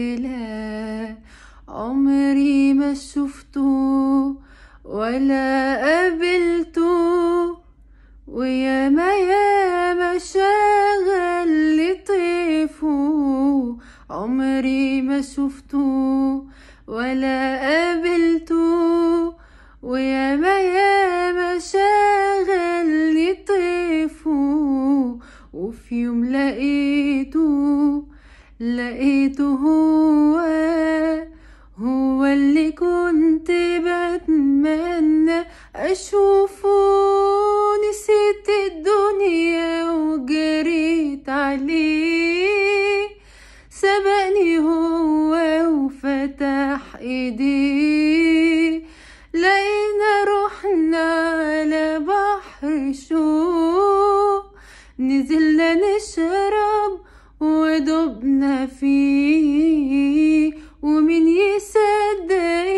لا عمري ما شفته ولا قابلته وياما ياما شغل لطيفه عمري ما شفته ولا قابلته وياما ياما شغل لطيفه وفي يوم لقيته لقيته هو هو اللي كنت بتمنى أشوفه نسيت الدنيا وجريت عليه سبقني هو وفتح ايديه لقينا روحنا على بحر شوق نزلنا نشرب ودبنا فيه ومين يصدق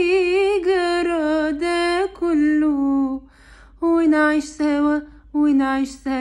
يجرى ده كله ونعيش سوا ونعيش سوا